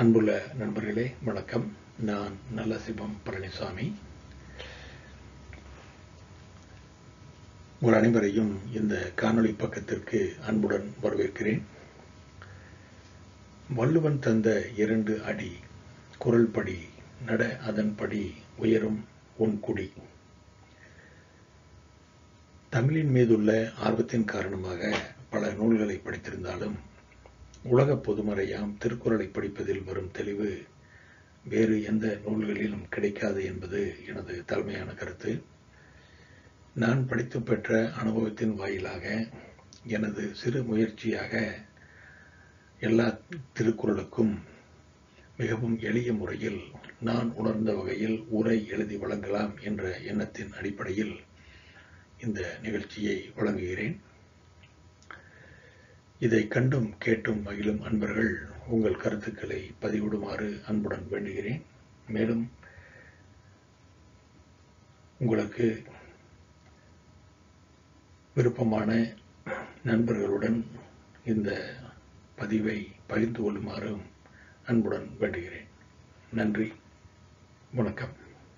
அன்புள்ள நண்பர்களே வணக்கம் நான் நல்லசிவம் பழனிசாமி உங்கள் அனைவரையும் இந்த காணொளி பக்கத்திற்கு அன்புடன் வரவேற்கிறேன் வள்ளுவன் தந்த இரண்டு அடி குரல் படி நட அதன்படி உயரும் உன் குடி தமிழின் மீதுள்ள ஆர்வத்தின் காரணமாக பல நூல்களை படித்திருந்தாலும் உலக பொதுமறையாம் திருக்குறளை படிப்பதில் வரும் தெளிவு வேறு எந்த நூல்களிலும் கிடைக்காது என்பது எனது தலைமையான கருத்து நான் படித்து பெற்ற அனுபவத்தின் வாயிலாக எனது சிறு முயற்சியாக எல்லா திருக்குறளுக்கும் மிகவும் எளிய முறையில் நான் உணர்ந்த வகையில் உரை எழுதி வழங்கலாம் என்ற எண்ணத்தின் அடிப்படையில் இந்த நிகழ்ச்சியை வழங்குகிறேன் இதை கண்டும் கேட்டும் மகிழும் அன்பர்கள் உங்கள் கருத்துக்களை பதிவிடுமாறு அன்புடன் வேண்டுகிறேன் மேலும் உங்களுக்கு விருப்பமான நண்பர்களுடன் இந்த பதிவை பகிர்ந்து கொள்ளுமாறும் அன்புடன் வேண்டுகிறேன் நன்றி வணக்கம்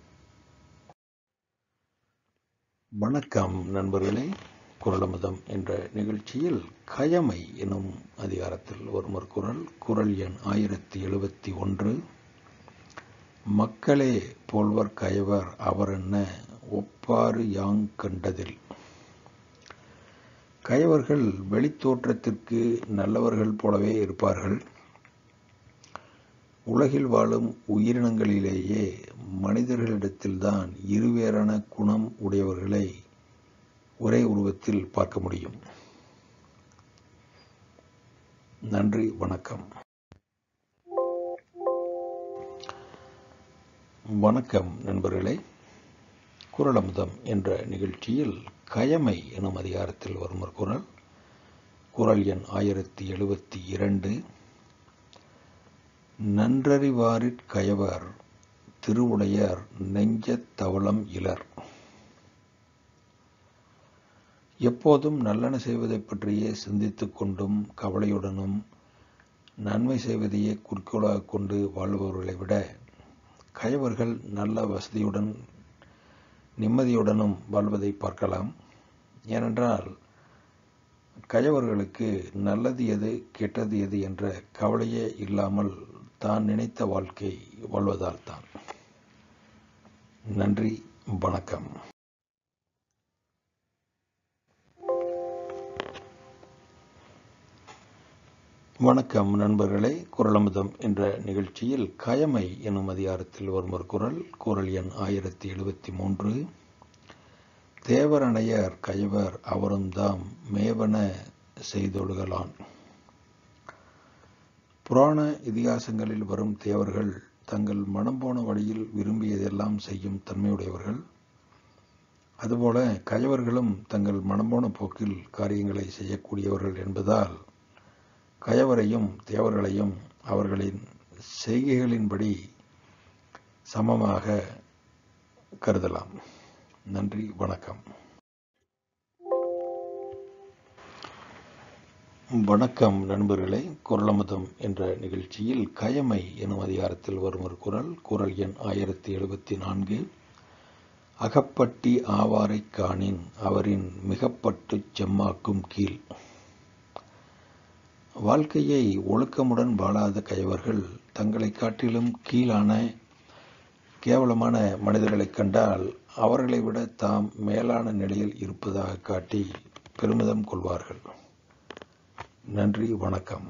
வணக்கம் நண்பர்களே குரலமுதம் என்ற நிகழ்ச்சியில் கயமை எனும் அதிகாரத்தில் ஒருமர் குரல் குரல் எண் ஆயிரத்தி எழுபத்தி ஒன்று மக்களே போல்வர் கயவர் அவர் என்ன ஒப்பாறு யாங் கண்டதில் கயவர்கள் வெளித்தோற்றத்திற்கு நல்லவர்கள் போலவே இருப்பார்கள் உலகில் வாழும் உயிரினங்களிலேயே மனிதர்களிடத்தில்தான் இருவேறான குணம் உடையவர்களை ஒரே உருவத்தில் பார்க்க முடியும் நன்றி வணக்கம் வணக்கம் நண்பர்களே குரலமுதம் என்ற நிகழ்ச்சியில் கயமை எனும் அதிகாரத்தில் வரும் ஒரு குரல் குரல் எண் ஆயிரத்தி எழுபத்தி இரண்டு நன்றறிவாரிற் கயவர் திருவுடையர் நெஞ்சத் தவளம் இலர் எப்போதும் நல்லன செய்வதைப் பற்றியே சிந்தித்துக் கொண்டும் கவலையுடனும் நன்மை செய்வதையே குறிக்கோளாக கொண்டு வாழ்பவர்களை விட கயவர்கள் நல்ல வசதியுடன் நிம்மதியுடனும் வாழ்வதை பார்க்கலாம் ஏனென்றால் கயவர்களுக்கு நல்லது எது கெட்டது எது என்ற கவலையே இல்லாமல் தான் நினைத்த வாழ்க்கை வாழ்வதால் தான் நன்றி வணக்கம் வணக்கம் நண்பர்களே குரலமுதம் என்ற நிகழ்ச்சியில் கயமை எனும் அதிகாரத்தில் வரும் ஒரு குரல் குரல் எண் ஆயிரத்தி எழுபத்தி மூன்று தேவரணையர் கயவர் அவரும் தாம் மேவன செய்தொழுகலான் புராண இதிகாசங்களில் வரும் தேவர்கள் தங்கள் மனம் போன வழியில் விரும்பியதெல்லாம் செய்யும் தன்மையுடையவர்கள் அதுபோல கயவர்களும் தங்கள் மனம் போன போக்கில் காரியங்களை செய்யக்கூடியவர்கள் என்பதால் கயவரையும் தேவர்களையும் அவர்களின் செய்கைகளின்படி சமமாக கருதலாம் நன்றி வணக்கம் வணக்கம் நண்பர்களே குரலமுதம் என்ற நிகழ்ச்சியில் கயமை எனும் அதிகாரத்தில் வரும் ஒரு குரல் குரல் எண் ஆயிரத்தி எழுபத்தி நான்கு அகப்பட்டி ஆவாரைக் காணின் அவரின் மிகப்பட்டுச் செம்மாக்கும் கீழ் வாழ்க்கையை ஒழுக்கமுடன் வாழாத கயவர்கள் தங்களை காட்டிலும் கீழான கேவலமான மனிதர்களைக் கண்டால் அவர்களை விட தாம் மேலான நிலையில் இருப்பதாக காட்டி பெருமிதம் கொள்வார்கள் நன்றி வணக்கம்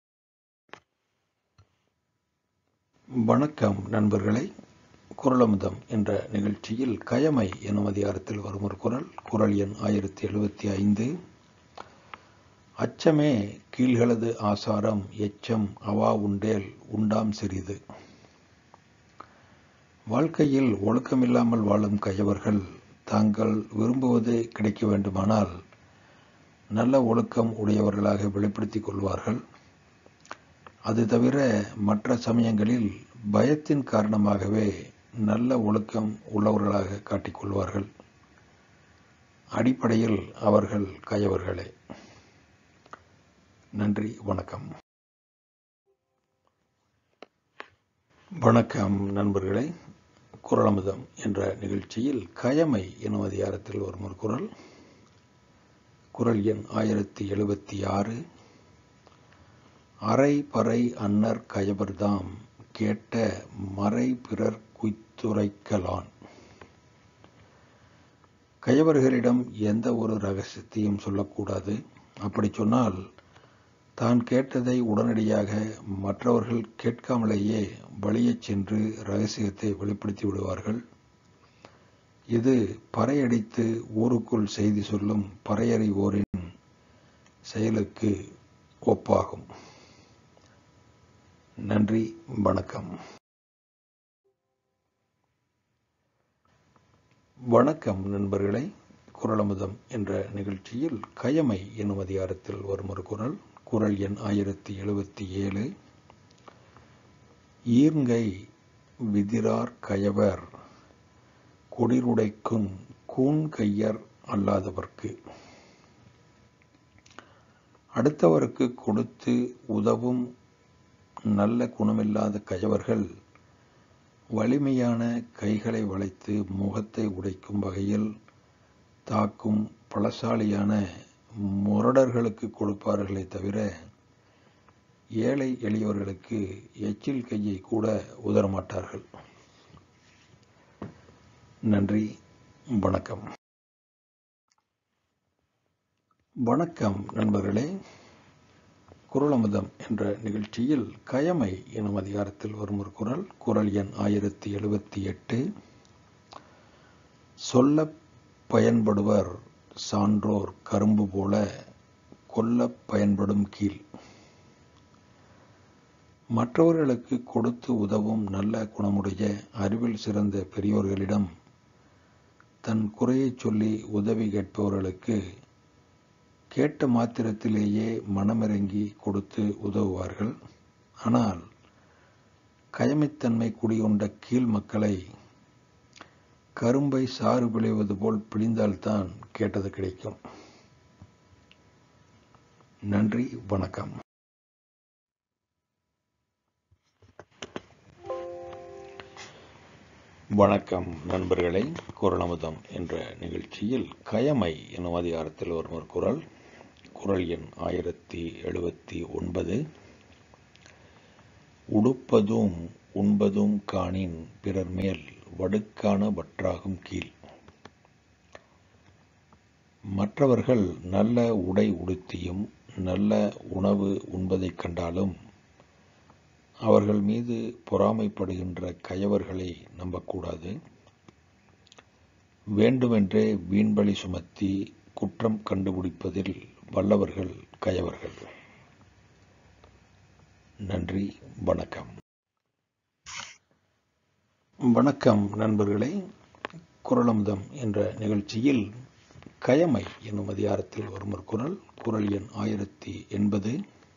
வணக்கம் நண்பர்களே குரலமுதம் என்ற நிகழ்ச்சியில் கயமை எனும் அதிகாரத்தில் வரும் ஒரு குரல் குரல் எண் ஆயிரத்தி எழுபத்தி ஐந்து அச்சமே கீழ்களது ஆசாரம் எச்சம் அவா உண்டேல் உண்டாம் சிறிது வாழ்க்கையில் ஒழுக்கமில்லாமல் வாழும் கயவர்கள் தாங்கள் விரும்புவது கிடைக்க வேண்டுமானால் நல்ல ஒழுக்கம் உடையவர்களாக வெளிப்படுத்திக் கொள்வார்கள் அது தவிர மற்ற சமயங்களில் பயத்தின் காரணமாகவே நல்ல ஒழுக்கம் உள்ளவர்களாக காட்டிக்கொள்வார்கள் அடிப்படையில் அவர்கள் கயவர்களே நன்றி வணக்கம் வணக்கம் நண்பர்களே குரலமுதம் என்ற நிகழ்ச்சியில் கயமை எனும் அதிகாரத்தில் வரும் ஒரு குரல் குரல் எண் ஆயிரத்தி எழுபத்தி ஆறு அரை பறை அன்னர் கயவர்தாம் கேட்ட மறை பிறர் குய்த்துரைக்கலான் கயவர்களிடம் எந்த ஒரு ரகசியத்தையும் சொல்லக்கூடாது அப்படி சொன்னால் தான் கேட்டதை உடனடியாக மற்றவர்கள் கேட்காமலேயே வழியச் சென்று ரகசியத்தை வெளிப்படுத்தி விடுவார்கள் இது பறையடித்து ஊருக்குள் செய்தி சொல்லும் பறையறிவோரின் செயலுக்கு ஒப்பாகும் நன்றி வணக்கம் வணக்கம் நண்பர்களே குரலமுதம் என்ற நிகழ்ச்சியில் கயமை எனும் அதிகாரத்தில் வரும் ஒரு குரல் குரல் எண் ஆயிரத்தி எழுபத்தி ஏழு ஈர்ங்கை விதிரார் கயவர் கொடிருடைக்கும் கூன் கையர் அல்லாதவர்க்கு அடுத்தவருக்கு கொடுத்து உதவும் நல்ல குணமில்லாத கயவர்கள் வலிமையான கைகளை வளைத்து முகத்தை உடைக்கும் வகையில் தாக்கும் பலசாலியான முரடர்களுக்கு கொடுப்பார்களே தவிர ஏழை எளியவர்களுக்கு எச்சில் கையை கூட உதரமாட்டார்கள் நன்றி வணக்கம் வணக்கம் நண்பர்களே குரலமுதம் என்ற நிகழ்ச்சியில் கயமை எனும் அதிகாரத்தில் வரும் ஒரு குரல் குரல் எண் ஆயிரத்தி எழுபத்தி எட்டு சொல்ல பயன்படுவர் சான்றோர் கரும்பு போல கொல்ல பயன்படும் கீழ் மற்றவர்களுக்கு கொடுத்து உதவும் நல்ல குணமுடைய அறிவில் சிறந்த பெரியோர்களிடம் தன் குறையை சொல்லி உதவி கேட்பவர்களுக்கு கேட்ட மாத்திரத்திலேயே மனமிறங்கி கொடுத்து உதவுவார்கள் ஆனால் கயமைத்தன்மை குடிகொண்ட கீழ் மக்களை கரும்பை சாறு விளைவது போல் பிழிந்தால்தான் கேட்டது கிடைக்கும் நன்றி வணக்கம் வணக்கம் நண்பர்களே குரலமுதம் என்ற நிகழ்ச்சியில் கயமை எனும் அதிகாரத்தில் வரும் ஒரு குரல் குரல் எண் ஆயிரத்தி எழுபத்தி ஒன்பது உடுப்பதும் உண்பதும் காணின் பிறர் மேல் வடுக்கான வற்றாகும் கீழ் மற்றவர்கள் நல்ல உடை உடுத்தியும் நல்ல உணவு உண்பதைக் கண்டாலும் அவர்கள் மீது பொறாமைப்படுகின்ற கயவர்களை நம்பக்கூடாது வேண்டுமென்றே வீண்பழி சுமத்தி குற்றம் கண்டுபிடிப்பதில் வல்லவர்கள் கயவர்கள் நன்றி வணக்கம் வணக்கம் நண்பர்களே குரலமுதம் என்ற நிகழ்ச்சியில் கயமை என்னும் அதிகாரத்தில் வரும் ஒரு குரல் குரல் எண் ஆயிரத்தி எண்பது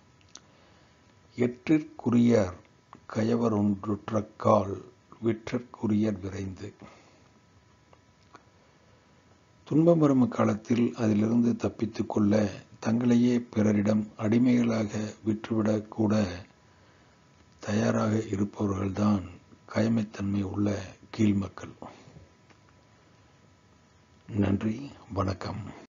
எற்றிற்குரியர் கயவர் ஒன்றுற்றக்கால் விற்றற்குரியர் விரைந்து துன்பம் வரும் காலத்தில் அதிலிருந்து தப்பித்துக் கொள்ள தங்களையே பிறரிடம் அடிமைகளாக விற்றுவிடக் கூட தயாராக இருப்பவர்கள்தான் கயமைத்தன்மை உள்ள கீழ்மக்கள் நன்றி வணக்கம்